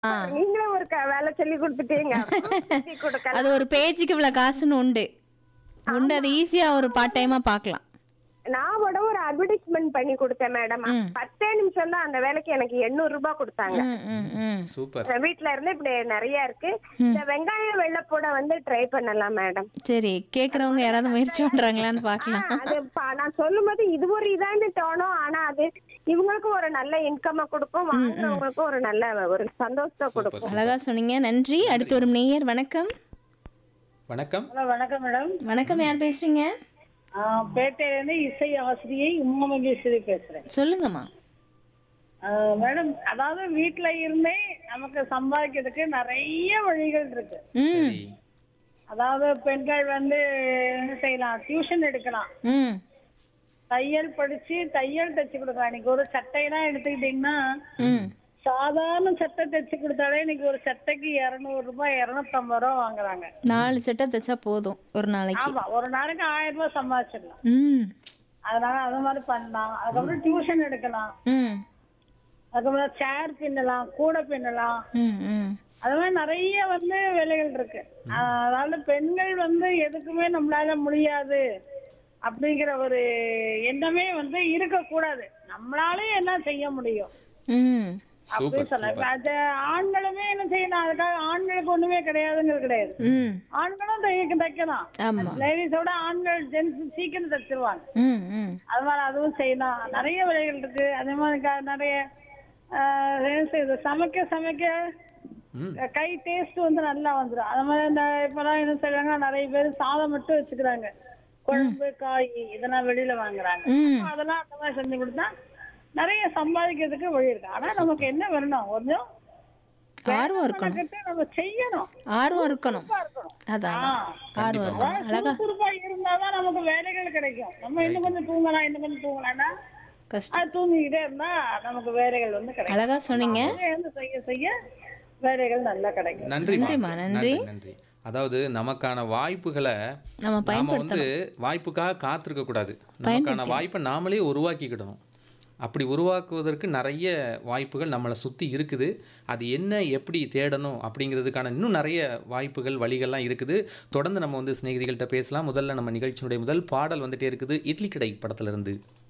ஆ. நீங்களும் ஒரு க- வேலை சொல்லி கொடுத்துட்டீங்க சுத்தி கொடுக்கலாம் அது ஒரு பேஜுக்கு இவ்வளவு காசுன்னு உண்டு உண்டு அது ஈஸியா ஒரு பார்ட் டைமா பார்க்கலாம் நான் கூட ஒரு அட்வர்டைஸ்மெண்ட் பண்ணி கொடுத்தேன் மேடம் ம். பத்தே நிமிஷம் தான் அந்த வேலைக்கு எனக்கு எண்ணூறு ரூபாய் கொடுத்தாங்க ம், ம், ம். சூப்பர் என் வீட்ல இருந்து இப்படி நிறைய இருக்கு இந்த வெங்காயம் வெள்ளப்பூட வந்து ட்ரை பண்ணலாம் மேடம் சரி கேக்குறவங்க யாராவது முயற்சி பண்றாங்களான்னு பார்க்கலாம் அது ப- நான் சொல்லும் போது இது ஒரு இதான்னு தோணும் ஆனா அது இவங்களுக்கும் ஒரு நல்ல இன்கம் கொடுக்கும் வாங்குறவங்களுக்கும் ஒரு நல்ல ஒரு சந்தோஷத்தை கொடுக்கும் அழகா சொன்னீங்க நன்றி அடுத்து ஒரு நேயர் வணக்கம் வணக்கம் ஹலோ வணக்கம் மேடம் வணக்கம் யார் பேசுறீங்க ஆ, பேட்டையிலேருந்து இசை ஆசிரியை உமாமகேஸ்வரி பேசுறேன் சொல்லுங்கம்மா ஆ, மேடம் அதாவது வீட்ல இருந்தே நமக்கு சம்பாதிக்கிறதுக்கு நிறைய வழிகள் இருக்கு ம் சரி அதாவது பெண்கள் வந்து என்ன செய்யலாம் டியூஷன் எடுக்கலாம் ம் தையல் படிச்சு தையல் தைச்சு கொடுக்கலாம் இன்னைக்கு ஒரு சட்டையெல்லாம் எடுத்துக்கிட்டீங்கன்னா ம் சாதாரண சட்டை தைச்சு கொடுத்தாலே இன்னைக்கு ஒரு சட்டைக்கு இருநூறு ரூபாய் இருநூத்தம்பது ரூபாய் வாங்குறாங்க நாலு சட்டை தைச்சா போதும் ஒரு நாளைக்கு ஆமா ஒரு நாளைக்கு ஆயிரம் ரூபாய் சம்பாதிச்சிடலாம் ம் அதனால அது மாதிரி பண்ணலாம் அதுக்கப்புறம் டியூஷன் எடுக்கலாம் ம் அதுக்கப்புறம் சேர் பின்னலாம் கூடை பின்னலாம் ம் ம் அது மாதிரி நிறைய வந்து வேலைகள் இருக்கு ஆஹ் அதாவது பெண்கள் வந்து எதுக்குமே நம்மளால முடியாது அப்படிங்கிற ஒரு எண்ணமே வந்து இருக்கக்கூடாது நம்மளாலே எல்லாம் செய்ய முடியும் ம் அப்படின்னு சூப்பர் சொல்லலாம் இப்ப அது ஆண்களுமே என்ன செய்யணும் அதுக்காக ஆண்களுக்கு ஒண்ணுமே கிடையாதுங்கிறது கிடையாது ம் ஆண்களும் தைக்க தைக்கலாம் ஆமா லேடிஸோட ஆண்கள் ஜென்ஸ் சீக்கிரம் தைச்சிருவாங்க ம் ம் அது மாதிரி அதுவும் செய்யலாம் நிறைய வேலைகள் இருக்கு அதே மாதிரி க- நிறைய ஆஹ் என்ன செய்யுது சமைக்க சமைக்க ம் கை டேஸ்ட் வந்து நல்லா வந்துடும் அது மாதிரி இந்த இப்பெல்லாம் என்ன செய்வாங்க நிறைய பேர் சாதம் மட்டும் வச்சுக்கிறாங்க குழம்பு காய் இதெல்லாம் வெளியில வாங்குறாங்க ம் அப்ப அதெல்லாம் அந்த மாதிரி செஞ்சு கொடுத்தா நிறைய சம்பாதிக்கிறதுக்கு வழி இருக்கு ஆனா நமக்கு என்ன வரணும் கொஞ்சம் ஆர்வம் இருக்கணும் மெனக்கெட்டு நம்ம செய்யணும் ஆர்வம் இருக்கணும் இருக்கணும் அதான் ஆ. அதான். ஆர்வம் இருக்கணும் அழகா சுறுசுறுப்பா இருந்தாதான் நமக்கு வேலைகள் கிடைக்கும் நம்ம இன்னும் கொஞ்சம் தூங்கலாம் இன்னும் கொஞ்சம் தூங்கலாம்னா கஷ்டம் அது தூங்கிக்கிட்டே இருந்தா நமக்கு வேலைகள் வந்து கிடைக்கும் அழகா சொன்னீங்க இருந்து செய்ய செய்ய வேலைகள் நல்லா கிடைக்கும் நன்றிம்மா நன்றிம்மா, நன்றி. நன்றி அதாவது நமக்கான வாய்ப்புகளை நம்ம நாம பயன்படுத்தணும் வந்து வாய்ப்புக்காக காத்திருக்க கூடாது நமக்கான வாய்ப்பை நாமளே உருவாக்கிக்கிடணும் அப்படி உருவாக்குவதற்கு நிறைய வாய்ப்புகள் நம்மளை சுற்றி இருக்குது அது என்ன எப்படி தேடணும் அப்படிங்கிறதுக்கான இன்னும் நிறைய வாய்ப்புகள் வழிகள்லாம் இருக்குது தொடர்ந்து நம்ம வந்து சிநேகிதிகள்கிட்ட பேசலாம் முதல்ல நம்ம நிகழ்ச்சியினுடைய முதல் பாடல் வந்துட்டே இருக்குது இட்லி கடை படத்துல இருந்து